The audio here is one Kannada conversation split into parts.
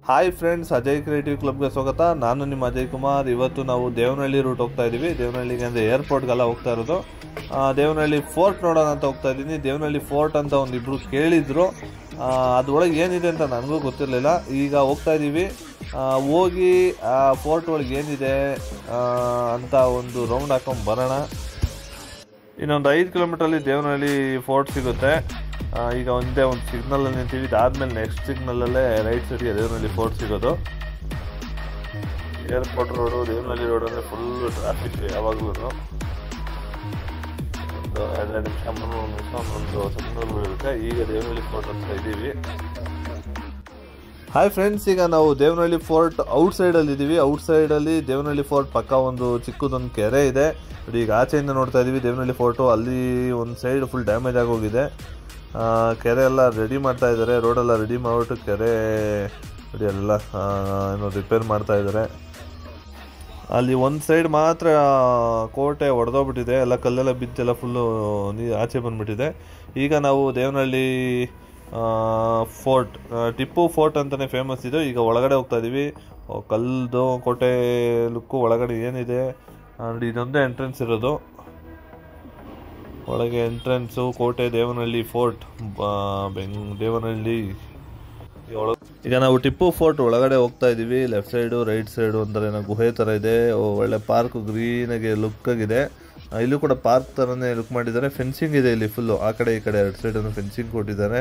ಹಾಯ್ ಫ್ರೆಂಡ್ಸ್ ಅಜಯ್ ಕ್ರಿಯೇಟಿವ್ ಕ್ಲಬ್ಗೆ ಸ್ವಾಗತ ನಾನು ನಿಮ್ಮ ಅಜಯ್ ಕುಮಾರ್ ಇವತ್ತು ನಾವು ದೇವನಹಳ್ಳಿ ರೂಟ್ ಹೋಗ್ತಾ ಇದ್ದೀವಿ ದೇವನಹಳ್ಳಿಗೆ ಅಂದರೆ ಏರ್ಪೋರ್ಟ್ಗೆಲ್ಲ ಹೋಗ್ತಾ ಇರೋದು ಆ, ದೇವನಹಳ್ಳಿ ಫೋರ್ಟ್ ನೋಡೋಣ ಅಂತ ಹೋಗ್ತಾ ಇದ್ದೀನಿ ದೇವನಹಳ್ಳಿ ಫೋರ್ಟ್ ಅಂತ ಒಂದಿಬ್ರು ಕೇಳಿದ್ರು ಆ, ಅದ್ರೊಳಗೆ ಏನಿದೆ ಅಂತ ನನಗೂ ಗೊತ್ತಿರಲಿಲ್ಲ ಈಗ ಹೋಗ್ತಾ ಇದ್ದೀವಿ ಆ, ಹೋಗಿ ಆ ಫೋರ್ಟ್ ಒಳಗೆ ಏನಿದೆ ಆ, ಅಂತ ಒಂದು ರೌಂಡ್ ಹಾಕೊಂಡು ಬರೋಣ ಇನ್ನೊಂದು ಐದು ಕಿಲೋಮೀಟ್ರಲ್ಲಿ ದೇವನಹಳ್ಳಿ ಫೋರ್ಟ್ ಸಿಗುತ್ತೆ ಆ, ಈಗ ಒಂದೇ ಒಂದು ಸಿಗ್ನಲಲ್ಲಿ ನಿಂತೀವಿ ಇದಾದ್ಮೇಲೆ ನೆಕ್ಸ್ಟ್ ಸಿಗ್ನಲಲ್ಲೇ ರೈಟ್ ಸೈಡ್ಗೆ ದೇವನಹಳ್ಳಿ ಫೋರ್ಟ್ ಸಿಗೋದು ಏರ್ಪೋರ್ಟ್ ರೋಡು ದೇವನಹಳ್ಳಿ ರೋಡ್ ಅಂದರೆ ಫುಲ್ ಟ್ರಾಫಿಕ್ ಯಾವಾಗಲೂ ಒಂದು ಎರಡೆರಡು ನಿಮಿಷ ಮೂರು ನಿಮಿಷ ಒಂದು ಸಿಗ್ನಲ್ ಇರುತ್ತೆ ಈಗ ದೇವನಹಳ್ಳಿ ಫೋರ್ಟ್ ಅಂತ ಇದ್ದೀವಿ ಹಾಯ್ ಫ್ರೆಂಡ್ಸ್ ಈಗ ನಾವು ದೇವನಹಳ್ಳಿ ಫೋರ್ಟ್ ಔಟ್ ಸೈಡಲ್ಲಿ ಇದ್ದೀವಿ ಔಟ್ ಸೈಡಲ್ಲಿ ದೇವನಹಳ್ಳಿ ಫೋರ್ಟ್ ಪಕ್ಕ ಒಂದು ಚಿಕ್ಕದೊಂದು ಕೆರೆ ಇದೆ ನೋಡಿ ಈಗ ಆಚೆಯಿಂದ ನೋಡ್ತಾ ಇದ್ದೀವಿ ದೇವನಹಳ್ಳಿ ಫೋರ್ಟು ಅಲ್ಲಿ ಒಂದು ಸೈಡ್ ಫುಲ್ ಡ್ಯಾಮೇಜ್ ಆಗೋಗಿದೆ ಆ, ಕೆರೆ ಎಲ್ಲ ರೆಡಿ ಮಾಡ್ತಾ ಇದ್ದಾರೆ ರೋಡೆಲ್ಲ ರೆಡಿ ಮಾಡಿಬಿಟ್ಟು ಕೆರೆ ನೋಡಿ ಎಲ್ಲ ಆ, ಏನೋ ರಿಪೇರ್ ಮಾಡ್ತಾ ಇದ್ದಾರೆ ಅಲ್ಲಿ ಒಂದು ಸೈಡ್ ಮಾತ್ರ ಕೋಟೆ ಒಡೆದೋಗ್ಬಿಟ್ಟಿದೆ ಎಲ್ಲ ಕಲ್ಲೆಲ್ಲ ಬಿದ್ದೆಲ್ಲ ಫುಲ್ಲು ನೀ ಆಚೆ ಬಂದ್ಬಿಟ್ಟಿದೆ ಈಗ ನಾವು ದೇವನಹಳ್ಳಿ ಫೋರ್ಟ್ ಟಿಪ್ಪು ಫೋರ್ಟ್ ಅಂತಲೇ ಫೇಮಸ್ ಇದು ಈಗ ಒಳಗಡೆ ಹೋಗ್ತಾ ಇದ್ದೀವಿ ಓ, ಕಲ್ದು ಕೋಟೆ ಲುಕ್ಕು ಒಳಗಡೆ ಏನಿದೆ ಆ, ನೋಡಿ ಇದೊಂದೇ ಎಂಟ್ರೆನ್ಸ್ ಇರೋದು ಒಳಗೆ ಎಂಟ್ರೆನ್ಸು ಕೋಟೆ ದೇವನಹಳ್ಳಿ ಫೋರ್ಟ್ ಬೆಂಗ್ ದೇವನಹಳ್ಳಿ ಈ ಒಳ- ಈಗ ನಾವು ಟಿಪ್ಪು ಫೋರ್ಟ್ ಒಳಗಡೆ ಹೋಗ್ತಾ ಇದ್ದೀವಿ ಲೆಫ್ಟ್ ಸೈಡು ರೈಟ್ ಸೈಡು ಒಂಥರ ಏನೋ ಗುಹೆ ಥರ ಇದೆ ಓ- ಒಳ್ಳೆ ಪಾರ್ಕ್ ಗ್ರೀನಾಗಿ ಲುಕ್ ಆಗಿದೆ ಆ, ಇಲ್ಲೂ ಕೂಡ ಪಾರ್ಕ್ ಥರನೇ ಲುಕ್ ಮಾಡಿದ್ದಾರೆ ಫೆನ್ಸಿಂಗ್ ಇದೆ ಇಲ್ಲಿ ಫುಲ್ಲು ಆ ಕಡೆ ಈ ಕಡೆ ಎರಡು ಸೈಡನ್ನು ಫೆನ್ಸಿಂಗ್ ಕೊಟ್ಟಿದ್ದಾರೆ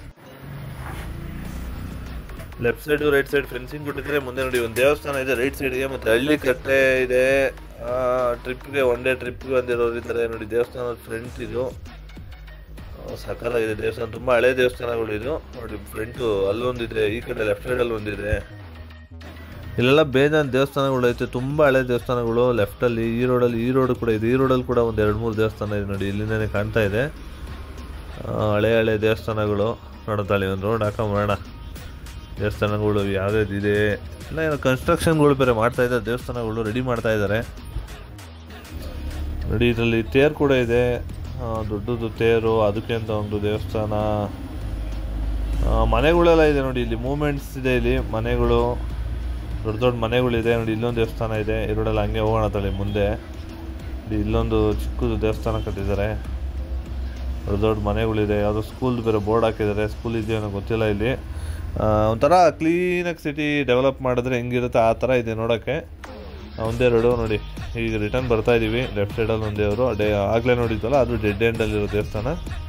left side right side fencing ಕೊಟ್ಟಿದ್ದಾರೆ ಮುಂದೆ ನೋಡಿ ಒಂದು ದೇವಸ್ಥಾನ ಇದೆ ರೈಟ್ ಸೈಡ್ಗೆ ಮತ್ತು ಹಳ್ಳಿ ಕಟ್ಟೆ ಇದೆ ಟ್ರಿಪ್ಗೆ ಒನ್ ಡೇ ಟ್ರಿಪ್ಗೆ ಬಂದಿರೋರು ಇದ್ದಾರೆ ನೋಡಿ ದೇವಸ್ಥಾನದ ಫ್ರಂಟ್ ಇದು ಆ, ಸಖತ್ತಾಗಿದೆ ದೇವಸ್ಥಾನ ತುಂಬ ಹಳೆ ದೇವಸ್ಥಾನಗಳು ಇದು ನೋಡಿ ಫ್ರಂಟು ಅಲ್ಲೊಂದಿದೆ ಈ ಕಡೆ ಲೆಫ್ಟ್ ಸೈಡಲ್ಲಿ ಒಂದಿದೆ ಇಲ್ಲೆಲ್ಲ ಬೇಜಾನ್ ದೇವಸ್ಥಾನಗಳು ಐತೆ ತುಂಬ ಹಳೆ ದೇವಸ್ಥಾನಗಳು ಲೆಫ್ಟಲ್ಲಿ ಈ ರೋಡಲ್ಲಿ ಈ ರೋಡ್ ಕೂಡ ಇದೆ ಈ ರೋಡಲ್ಲಿ ಕೂಡ ಒಂದು ಎರಡು ಮೂರು ದೇವಸ್ಥಾನ ಇದೆ ನೋಡಿ ಇಲ್ಲಿಂದನೇ ಕಾಣ್ತಾ ಇದೆ ಆ, ಹಳೆ ಹಳೆ ದೇವಸ್ಥಾನಗಳು ನೋಡೋತಾಳಿ ಒಂದು ರೋಡ್ ಹಾಕೊಂಬರೋಣ ದೇವಸ್ಥಾನಗಳು ಯಾವ್ಯಾವ್ದು ಇದೆ ಎಲ್ಲ ಏನೋ ಕನ್ಸ್ಟ್ರಕ್ಷನ್ಗಳು ಬೇರೆ ಮಾಡ್ತಾ ಇದ್ದಾರೆ ದೇವಸ್ಥಾನಗಳು ರೆಡಿ ಮಾಡ್ತಾ ಇದ್ದಾರೆ ನೋಡಿ ಇದರಲ್ಲಿ ತೇರು ಕೂಡ ಇದೆ ಆ, ದೊಡ್ಡದು ತೇರು ಅದಕ್ಕೆ ಅಂತ ಒಂದು ದೇವಸ್ಥಾನ ಆ, ಮನೆಗಳೆಲ್ಲ ಇದೆ ನೋಡಿ ಇಲ್ಲಿ ಮೂಮೆಂಟ್ಸ್ ಇದೆ ಇಲ್ಲಿ ಮನೆಗಳು ದೊಡ್ಡ ದೊಡ್ಡ ಮನೆಗಳಿದೆ ನೋಡಿ ಇಲ್ಲೊಂದು ದೇವಸ್ಥಾನ ಇದೆ ಇರೋಡೆಲ್ಲ ಹಂಗೆ ಹೋಗೋಣ ತಳಿ ಮುಂದೆ ನೋಡಿ ಇಲ್ಲೊಂದು ಚಿಕ್ಕದು ದೇವಸ್ಥಾನ ಕಟ್ಟಿದ್ದಾರೆ ದೊಡ್ಡ ದೊಡ್ಡ ಮನೆಗಳಿದೆ ಯಾವುದೋ ಸ್ಕೂಲ್ ಬೇರೆ ಬೋರ್ಡ್ ಹಾಕಿದ್ದಾರೆ ಸ್ಕೂಲ್ ಇದೆಯೋ ಏನೋ ಗೊತ್ತಿಲ್ಲ ಇಲ್ಲಿ ಆ, ಒಂಥರ ಕ್ಲೀನಾಗಿ ಸಿಟಿ ಡೆವಲಪ್ ಮಾಡಿದ್ರೆ ಹೆಂಗಿರುತ್ತೆ ಆ ಥರ ಇದೆ ನೋಡೋಕ್ಕೆ ಒಂದೆರಡು ನೋಡಿ ಈಗ ರಿಟರ್ನ್ ಬರ್ತಾ ಇದ್ದೀವಿ ಲೆಫ್ಟ್ ಸೈಡಲ್ಲಿ ಒಂದು ದೇವರು ಡೇ ಆಗಲೇ ನೋಡಿದ್ವಲ್ಲ ಅದು ಡೆಡ್ ಎಂಡಲ್ಲಿರೋ ದೇವಸ್ಥಾನ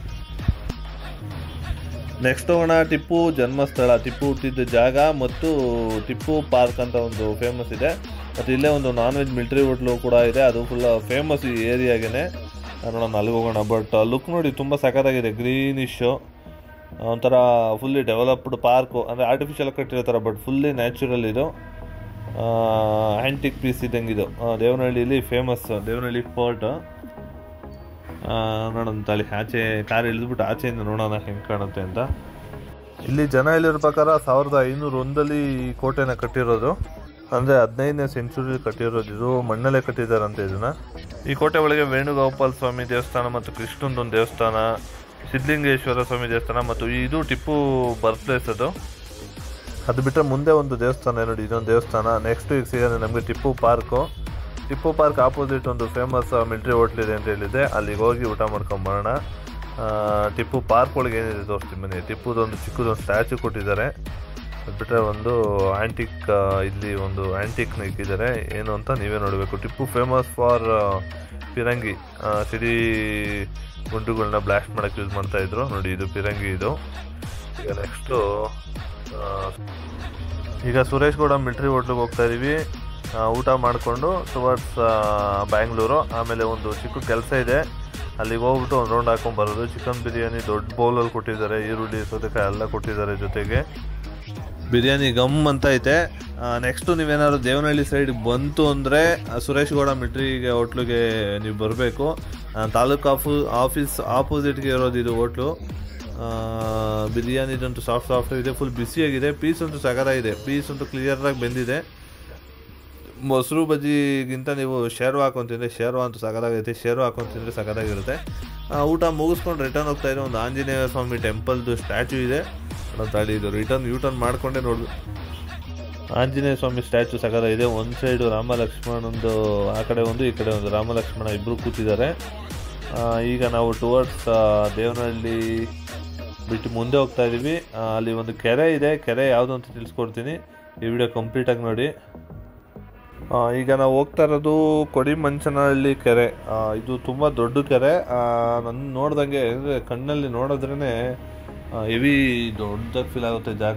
ನೆಕ್ಸ್ಟ್ ಹೋಗೋಣ ಟಿಪ್ಪು ಜನ್ಮಸ್ಥಳ ಟಿಪ್ಪು ಹುಟ್ಟಿದ್ದ ಜಾಗ ಮತ್ತು ಟಿಪ್ಪು ಪಾರ್ಕ್ ಅಂತ ಒಂದು ಫೇಮಸ್ ಇದೆ ಮತ್ತು ಇಲ್ಲೇ ಒಂದು ನಾನ್ ವೆಜ್ ಮಿಲ್ಟ್ರಿ ಹೋಟ್ಲು ಕೂಡ ಇದೆ ಅದು ಫುಲ್ ಫೇಮಸ್ ಈ ಏರಿಯಾಗೆ ನೋಡೋಣ ಅಲ್ಲಿಗೆ ಹೋಗೋಣ ಬಟ್ ಲುಕ್ ನೋಡಿ ತುಂಬ ಸಖತ್ತಾಗಿದೆ ಗ್ರೀನಿಶು ಒಂಥರ ಫುಲ್ಲಿ ಡೆವಲಪ್ಡ್ ಪಾರ್ಕು ಅಂದರೆ ಆರ್ಟಿಫಿಷಿಯಲ್ ಕಟ್ಟಿರೋ ಥರ ಬಟ್ ಫುಲ್ಲಿ ನ್ಯಾಚುರಲ್ ಇದು ಆ್ಯಂಟಿಕ್ ಪೀಸ್ ಇದ್ದಂಗಿದು ಆ, ದೇವನಹಳ್ಳಿಲಿ ಫೇಮಸ್ ದೇವನಹಳ್ಳಿ ಫೋರ್ಟ್ ನೋಡೋಣ ತಾಳಿ ಆಚೆ ಕಾರ್ ಇಳಿದ್ಬಿಟ್ಟು ಆಚೆಯಿಂದ ನೋಡೋಣ ಹೆಂಗೆ ಕಾಣುತ್ತೆ ಅಂತ ಇಲ್ಲಿ ಜನ ಹೇಳಿರೋ ಪ್ರಕಾರ ಸಾವಿರದ ಐನೂರ ಒಂದಲ್ಲಿ ಈ ಕೋಟೆನ ಕಟ್ಟಿರೋದು ಅಂದರೆ ಹದಿನೈದನೇ ಸೆಂಚುರಿ ಕಟ್ಟಿರೋದು ಇದು ಮಣ್ಣಲ್ಲೇ ಕಟ್ಟಿದ್ದಾರಂತೆ ಇದನ್ನ ಈ ಕೋಟೆ ಒಳಗೆ ವೇಣುಗೋಪಾಲ ಸ್ವಾಮಿ ದೇವಸ್ಥಾನ ಮತ್ತು ಕೃಷ್ಣಂದೊಂದು ದೇವಸ್ಥಾನ ಸಿದ್ಧಲಿಂಗೇಶ್ವರ ಸ್ವಾಮಿ ದೇವಸ್ಥಾನ ಮತ್ತು ಇದು ಟಿಪ್ಪು ಬರ್ತ್ ಪ್ಲೇಸ್ ಅದು ಅದು ಬಿಟ್ಟರೆ ಮುಂದೆ ಒಂದು ದೇವಸ್ಥಾನ ಇದೆ ನೋಡಿ ಇದೊಂದು ದೇವಸ್ಥಾನ ನೆಕ್ಸ್ಟ್ ಈಗ ಸಿಗೋದು ನಮಗೆ Tipu park Tipu park opposite ಒಂದು ಫೇಮಸ್ ಮಿಲ್ಟ್ರಿ ಹೋಟ್ಲ್ ಇದೆ ಅಂತ ಹೇಳಿದೆ ಅಲ್ಲಿಗೆ ಹೋಗಿ ಊಟ ಮಾಡ್ಕೊಂಬರೋಣ ಆ, ಟಿಪ್ಪು ಪಾರ್ಕ್ ಒಳಗೆ ಏನಿದೆ ತೋರಿಸ್ತೀನಿ ಬನ್ನಿ ಟಿಪ್ಪುದೊಂದು ಚಿಕ್ಕದೊಂದು ಸ್ಟ್ಯಾಚು ಕೊಟ್ಟಿದ್ದಾರೆ ಅದು ಬಿಟ್ಟರೆ ಒಂದು ಆ್ಯಂಟಿಕ್ ಇಲ್ಲಿ ಒಂದು ಆ್ಯಂಟಿಕ್ನ ಇಕ್ಕಿದ್ದಾರೆ ಏನು ಅಂತ ನೀವೇ ನೋಡಬೇಕು ಟಿಪ್ಪು ಫೇಮಸ್ ಫಾರ್ ಪಿರಂಗಿ ಆ, ಸಿಡಿ ಗುಂಡುಗಳನ್ನ ಬ್ಲಾಸ್ಟ್ ಮಾಡೋಕ್ಕೆ ಯೂಸ್ ಮಾಡ್ತಾ ಇದ್ರು ನೋಡಿ ಇದು ಪಿರಂಗಿ ಇದು ಈಗ ನೆಕ್ಸ್ಟು ಈಗ ಸುರೇಶ್ ಗೌಡ ಮಿಲ್ಟ್ರಿ ಹೋಟ್ಲಿಗೆ ಹೋಗ್ತಾ ಇದೀವಿ ಆ, ಊಟ ಮಾಡಿಕೊಂಡು ಟುವರ್ಡ್ಸ್ ಬ್ಯಾಂಗ್ಳೂರು ಆಮೇಲೆ ಒಂದು ಚಿಕ್ಕ ಕೆಲಸ ಇದೆ ಅಲ್ಲಿಗೆ ಹೋಗ್ಬಿಟ್ಟು ಒಂದು ರೌಂಡ್ ಹಾಕೊಂಡು ಬರೋದು ಚಿಕನ್ ಬಿರಿಯಾನಿ ದೊಡ್ಡ ಬೌಲಲ್ಲಿ ಕೊಟ್ಟಿದ್ದಾರೆ ಈರುಳ್ಳಿ ಸೌತೆಕಾಯಿ ಎಲ್ಲ ಕೊಟ್ಟಿದ್ದಾರೆ ಜೊತೆಗೆ ಬಿರಿಯಾನಿ ಗಮ್ ಅಂತ ಐತೆ ನೆಕ್ಸ್ಟು ನೀವೇನಾದ್ರು ದೇವನಹಳ್ಳಿ ಸೈಡ್ ಬಂತು ಅಂದರೆ ಸುರೇಶ್ ಗೌಡ ಮಿಲ್ಟ್ರಿಗೆ ಹೋಟ್ಲಿಗೆ ನೀವು ಬರಬೇಕು ತಾಲೂಕು ಆಫು ಆಫೀಸ್ ಆಪೋಸಿಟ್ಗೆ ಇರೋದು ಇದು ಹೋಟ್ಲು ಬಿರಿಯಾನಿದಂತೂ ಸಾಫ್ಟ್ ಸಾಫ್ಟ್ ಇದೆ ಫುಲ್ ಬಿಸಿಯಾಗಿದೆ ಪೀಸ್ ಅಂತೂ ಸಗರಾಗಿದೆ ಪೀಸ್ ಅಂತೂ ಕ್ಲಿಯರಾಗಿ ಬೆಂದಿದೆ ಮೊಸರು ಬಜ್ಜಿಗಿಂತ ನೀವು ಶೇರ್ವ ಹಾಕೊಂಡು ತಿಂದರೆ ಶೇರ್ವ ಅಂತೂ ಸಗದಾಗೈತೆ ಶೇರ್ವ ಹಾಕೊಂಡು ತಿಂದರೆ ಸಗದಾಗಿರುತ್ತೆ ಆ, ಊಟ ಮುಗಿಸ್ಕೊಂಡು ರಿಟರ್ನ್ ಹೋಗ್ತಾ ಇರೋ ಒಂದು ಆಂಜನೇಯ ಸ್ವಾಮಿ ಟೆಂಪಲ್ದು ಸ್ಟ್ಯಾಚು ಇದೆ ತಾಳಿ ಇದು ರಿಟರ್ನ್ ಯೂ ಟರ್ನ್ ಮಾಡ್ಕೊಂಡೇ ನೋಡ್ ಆಂಜನೇಯ ಸ್ವಾಮಿ ಸ್ಟ್ಯಾಚು ಸಗದ ಇದೆ ಒಂದು ಸೈಡು ರಾಮ ಲಕ್ಷ್ಮಣಂದು ಆ ಕಡೆ ಒಂದು ಈ ಕಡೆ ಒಂದು ರಾಮ ಲಕ್ಷ್ಮಣ ಇಬ್ಬರು ಕೂತಿದ್ದಾರೆ ಆ, ಈಗ ನಾವು ಟುವರ್ಡ್ಸ್ ದೇವನಹಳ್ಳಿ ಬಿಟ್ಟು ಮುಂದೆ ಹೋಗ್ತಾ ಇದ್ದೀವಿ ಆ, ಅಲ್ಲಿ ಒಂದು ಕೆರೆ ಇದೆ ಕೆರೆ ಯಾವುದು ಅಂತ ತಿಳಿಸ್ಕೊಡ್ತೀನಿ ಈ ವಿಡಿಯೋ ಕಂಪ್ಲೀಟಾಗಿ ನೋಡಿ ಆ, ಈಗ ನಾವು ಹೋಗ್ತಾ ಇರೋದು ಕೊಡಿಮಂಚನಹಳ್ಳಿ ಕೆರೆ ಆ, ಇದು ತುಂಬ ದೊಡ್ಡ ಕೆರೆ ನನ್ನ ನೋಡ್ದಂಗೆ ಅಂದರೆ ಕಣ್ಣಲ್ಲಿ ನೋಡಿದ್ರೇ ಹೆವಿ ದೊಡ್ಡದಾಗಿ ಫೀಲ್ ಆಗುತ್ತೆ ಜಾಗ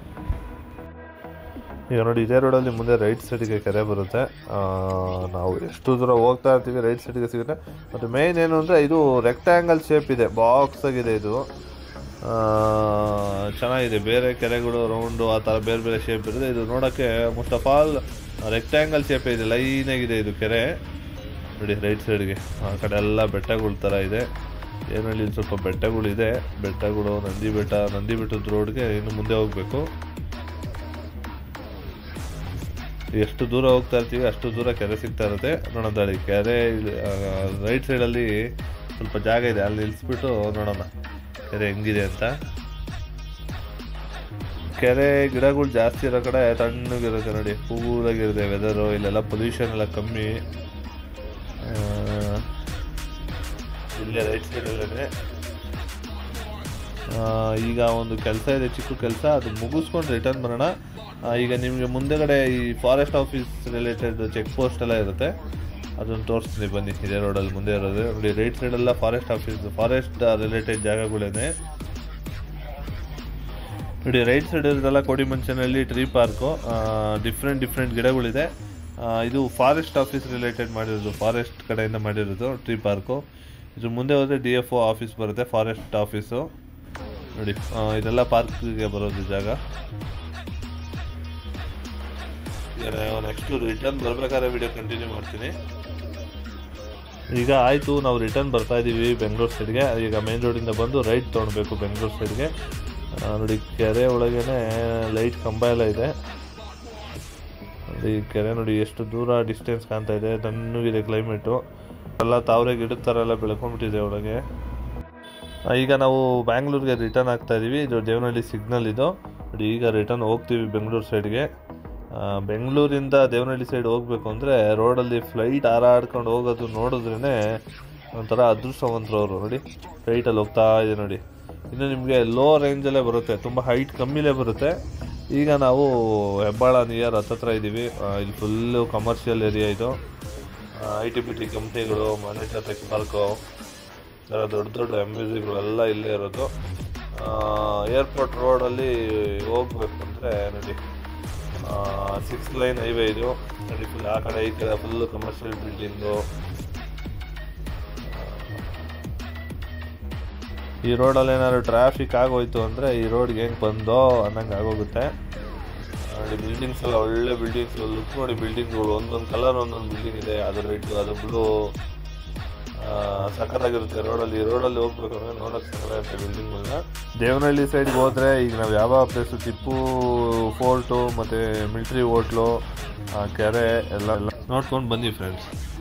ಈಗ ನೋಡಿ ಇದೇ ರೋಡಲ್ಲಿ ಮುಂದೆ ರೈಟ್ ಸೈಡ್ಗೆ ಕೆರೆ ಬರುತ್ತೆ ಆ, ನಾವು ಎಷ್ಟು ದೂರ ಹೋಗ್ತಾ ಇರ್ತೀವಿ ರೈಟ್ ಸೈಡ್ಗೆ ಸಿಗುತ್ತೆ ಮತ್ತು ಮೇಯ್ನ್ ಏನು ಅಂದರೆ ಇದು ರೆಕ್ಟ್ಯಾಂಗಲ್ ಶೇಪ್ ಇದೆ ಬಾಕ್ಸ್ ಆಗಿದೆ ಇದು ಆ, ಚೆನ್ನಾಗಿದೆ ಬೇರೆ ಕೆರೆಗಳು ರೌಂಡು ಆ ಥರ ಬೇರೆ ಬೇರೆ ಶೇಪ್ ಇರುತ್ತೆ ಇದು ನೋಡೋಕ್ಕೆ most of all rectangle shape ಇದೆ ಲೈನಾಗಿದೆ ಇದು ಕೆರೆ ನೋಡಿ ರೈಟ್ ಸೈಡ್ಗೆ ಆ ಕಡೆ ಎಲ್ಲ ಬೆಟ್ಟಗಳ ಥರ ಇದೆ ಏನಲ್ಲಿ ಸ್ವಲ್ಪ ಬೆಟ್ಟಗಳಿದೆ ಬೆಟ್ಟಗಳು ನಂದಿ ಬೆಟ್ಟ ನಂದಿ ಬೆಟ್ಟದ ರೋಡ್ಗೆ ಇನ್ನು ಮುಂದೆ ಹೋಗಬೇಕು ಎಷ್ಟು ದೂರ ಹೋಗ್ತಾ ಇರ್ತೀವಿ ಅಷ್ಟು ದೂರ ಕೆರೆ ಸಿಗ್ತಾ ಇರುತ್ತೆ ನೋಡೋಣ ಈ ಕೆರೆ ರೈಟ್ ಸೈಡಲ್ಲಿ ಸ್ವಲ್ಪ ಜಾಗ ಇದೆ ಅಲ್ಲಿ ನಿಲ್ಲಿಸ್ಬಿಟ್ಟು ನೋಡೋಣ ಕೆರೆ ಹೆಂಗಿದೆ ಅಂತ ಕೆರೆ ಗಿಡಗಳು ಜಾಸ್ತಿ ಇರೋ ಕಡೆ ತಣ್ಣಗಿರುತ್ತೆ ನೋಡಿ ಕೂಲಾಗಿರುತ್ತೆ ವೆದರು ಇಲ್ಲೆಲ್ಲ ಪೊಲ್ಯೂಷನ್ ಎಲ್ಲ ಕಮ್ಮಿ ಆ, ಇಲ್ಲೇ ರೈಟ್ ಸೈಡಲ್ಲೇ ಈಗ ಒಂದು ಕೆಲಸ ಇದೆ ಚಿಕ್ಕ ಕೆಲಸ ಅದು ಮುಗಿಸ್ಕೊಂಡು ರಿಟರ್ನ್ ಬರೋಣ ಆ, ಈಗ ನಿಮಗೆ ಮುಂದೆಗಡೆ ಈ forest office related check post ಎಲ್ಲ ಇರುತ್ತೆ ಅದನ್ನು ತೋರಿಸ್ತೀನಿ ಬನ್ನಿ ಇದೇ ರೋಡಲ್ಲಿ ಮುಂದೆ ಇರೋದು ನೋಡಿ ರೈಟ್ ಸೈಡೆಲ್ಲ ಫಾರೆಸ್ಟ್ ಆಫೀಸ್ ಫಾರೆಸ್ಟ್ ರಿಲೇಟೆಡ್ ಜಾಗಗಳೇನೆ ನೋಡಿ ರೈಟ್ ಸೈಡ್ ಇರೋದೆಲ್ಲ ಕೋಡಿಮಂಚನಲ್ಲಿ ಟ್ರೀ ಪಾರ್ಕು ಡಿಫ್ರೆಂಟ್ ಡಿಫ್ರೆಂಟ್ ಗಿಡಗಳಿದೆ ಆ, ಇದು ಫಾರೆಸ್ಟ್ ಆಫೀಸ್ ರಿಲೇಟೆಡ್ ಮಾಡಿರೋದು ಫಾರೆಸ್ಟ್ ಕಡೆಯಿಂದ ಮಾಡಿರೋದು ಟ್ರೀ ಪಾರ್ಕು ಇದ್ರ ಮುಂದೆ ಹೋದರೆ ಡಿ ಎಫ್ ಒ ಆಫೀಸ್ ಬರುತ್ತೆ ಫಾರೆಸ್ಟ್ ಆಫೀಸು ನೋಡಿ ಆ, ಇದೆಲ್ಲ ಪಾರ್ಕ್ಗೆ ಬರೋದು ಜಾಗ ನೆಕ್ಸ್ಟ್ ರಿಟರ್ನ್ ಬರ್ಬೇಕಾದ್ರೆ ವಿಡಿಯೋ ಕಂಟಿನ್ಯೂ ಮಾಡ್ತೀನಿ ಈಗ ಆಯಿತು ನಾವು ರಿಟರ್ನ್ ಬರ್ತಾ ಇದ್ದೀವಿ ಬೆಂಗಳೂರು ಸೈಡ್ಗೆ ಈಗ ಮೇನ್ ರೋಡಿಂದ ಬಂದು ರೈಟ್ ತೊಗೊಳ್ಬೇಕು ಬೆಂಗಳೂರು ಸೈಡ್ಗೆ ಆ, ನೋಡಿ ಕೆರೆ ಒಳಗೇನೆ ಲೈಟ್ ಕಂಬ ಎಲ್ಲ ಇದೆ ನೋಡಿ ಕೆರೆ ನೋಡಿ ಎಷ್ಟು ದೂರ ಡಿಸ್ಟೆನ್ಸ್ ಕಾಣ್ತಾ ಇದೆ ತಣ್ಣಗಿದೆ ಕ್ಲೈಮೇಟು ಎಲ್ಲ ತಾವರೆ ಗಿಡದ ಥರ ಎಲ್ಲ ಬೆಳ್ಕೊಂಡ್ಬಿಟ್ಟಿದೆ ಒಳಗೆ ಆ, ಈಗ ನಾವು ಬ್ಯಾಂಗ್ಳೂರ್ಗೆ ರಿಟರ್ನ್ ಆಗ್ತಾ ಇದ್ದೀವಿ ಇದು ದೇವನಹಳ್ಳಿ ಸಿಗ್ನಲ್ ಇದು ನೋಡಿ ಈಗ ರಿಟರ್ನ್ ಹೋಗ್ತೀವಿ ಬೆಂಗಳೂರು ಸೈಡ್ಗೆ ಬೆಂಗಳೂರಿಂದ ದೇವನಹಳ್ಳಿ ಸೈಡ್ ಹೋಗ್ಬೇಕು ಅಂದರೆ ರೋಡಲ್ಲಿ ಫ್ಲೈಟ್ ಹಾರಾಡ್ಕೊಂಡು ಹೋಗೋದು ನೋಡಿದ್ರೇ ಒಂಥರ ಅದೃಷ್ಟವಂತರು ಅವರು ನೋಡಿ ಫ್ಲೈಟಲ್ಲಿ ಹೋಗ್ತಾ ಇದೆ ನೋಡಿ ಇನ್ನು ನಿಮಗೆ ಲೋ ರೇಂಜಲ್ಲೇ ಬರುತ್ತೆ ತುಂಬ ಹೈಟ್ ಕಮ್ಮಿಲೇ ಬರುತ್ತೆ ಈಗ ನಾವು ಹೆಬ್ಬಾಳ ನಿಯರ್ ಹತ್ತತ್ರ ಇದ್ದೀವಿ ಆ, ಇಲ್ಲಿ ಫುಲ್ಲು ಕಮರ್ಷಿಯಲ್ ಏರಿಯಾ ಇದು ಐ ಟಿ ಬಿ ಟಿ ಕಂಪ್ನಿಗಳು ಮಾನಿಟರ್ ಟೆಕ್ ಪಾರ್ಕು ಥರ ದೊಡ್ಡ ದೊಡ್ಡ ಎಮ್ ಎಲ್ಲ ಇಲ್ಲೇ ಇರೋದು ಏರ್ಪೋರ್ಟ್ ರೋಡಲ್ಲಿ ಹೋಗ್ಬೇಕು ಅಂದರೆ ನೋಡಿ ಸಿಕ್ಸ್ ಲೈನ್ ಹೈವೇ ಇದು ನೋಡಿ ಫುಲ್ ಆ ಕಡೆ ಈ ಕಡೆ ಫುಲ್ ಕಮರ್ಷಿಯಲ್ ಬಿಲ್ಡಿಂಗು ಈ ರೋಡಲ್ಲಿ ಏನಾದ್ರು ಟ್ರಾಫಿಕ್ ಆಗೋಯ್ತು ಅಂದರೆ ಈ ರೋಡ್ಗೆ ಹೆಂಗೆ ಬಂದೋ ಅನ್ನಂಗೆ ಆಗೋಗುತ್ತೆ ನೋಡಿ ಬಿಲ್ಡಿಂಗ್ಸ್ ಎಲ್ಲ ಒಳ್ಳೆ ಬಿಲ್ಡಿಂಗ್ಸ್ ಲುಕ್ ನೋಡಿ ಬಿಲ್ಡಿಂಗ್ಗಳು ಒಂದೊಂದು ಕಲರ್ ಒಂದೊಂದು ಬಿಲ್ಡಿಂಗ್ ಇದೆ ಅದು ರೆಡ್ ಅದು ಬ್ಲೂ ಸಖತ್ತಾಗಿರುತ್ತೆ ರೋಡಲ್ಲಿ ರೋಡಲ್ಲಿ ಹೋಗ್ಬೇಕು ಅಂದರೆ ನೋಡೋಕೆ ಸಖತ್ತಾಗಿರುತ್ತೆ ಬಿಲ್ಡಿಂಗ್ಗಳನ್ನ ದೇವನಹಳ್ಳಿ ಸೈಡ್ಗೆ ಹೋದರೆ ಈಗ ನಾವು ಯಾವ ಪ್ಲೇಸು ಟಿಪ್ಪು ಫೋರ್ಟು ಮತ್ತು ಮಿಲ್ಟ್ರಿ ಹೋಟ್ಲು ಕೆರೆ ಎಲ್ಲ ಎಲ್ಲ ನೋಡ್ಕೊಂಡು ಬನ್ನಿ ಫ್ರೆಂಡ್ಸ್